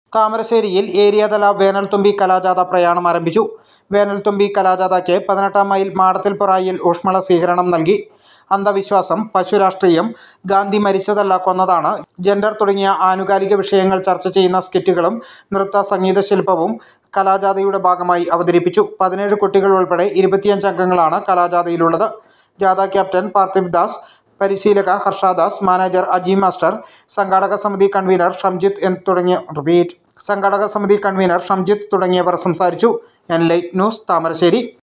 താമരശ്ശേരിയിൽ ഏരിയതല വേനൽത്തുമ്പി കലാജാഥ പ്രയാണം ആരംഭിച്ചു വേനൽത്തുമ്പി കലാജാഥയ്ക്ക് പതിനെട്ടാം മൈൽ മാടത്തിൽപ്പുറായിൽ ഊഷ്മള സ്വീകരണം നൽകി അന്ധവിശ്വാസം പശുരാഷ്ട്രീയം ഗാന്ധി മരിച്ചതല്ല കൊന്നതാണ് ജെൻഡർ തുടങ്ങിയ ആനുകാലിക വിഷയങ്ങൾ ചർച്ച ചെയ്യുന്ന സ്കിറ്റുകളും നൃത്ത സംഗീത ശില്പവും കലാജാഥയുടെ ഭാഗമായി അവതരിപ്പിച്ചു പതിനേഴ് കുട്ടികൾ ഉൾപ്പെടെ ഇരുപത്തിയഞ്ച് അംഗങ്ങളാണ് കലാജാഥയിലുള്ളത് ജാഥ ക്യാപ്റ്റൻ പാർത്ഥിബ് ദാസ് പരിശീലക ഹർഷദാസ് മാനേജർ അജി മാസ്റ്റർ സംഘാടക സമിതി കൺവീനർ ഷംജിത്ത് എന്ന് തുടങ്ങിയ റിപ്പീറ്റ് സംഘാടക സമിതി കൺവീനർ ഷംജിത്ത് തുടങ്ങിയവർ സംസാരിച്ചു എൻ ലൈറ്റ് ന്യൂസ് താമരശ്ശേരി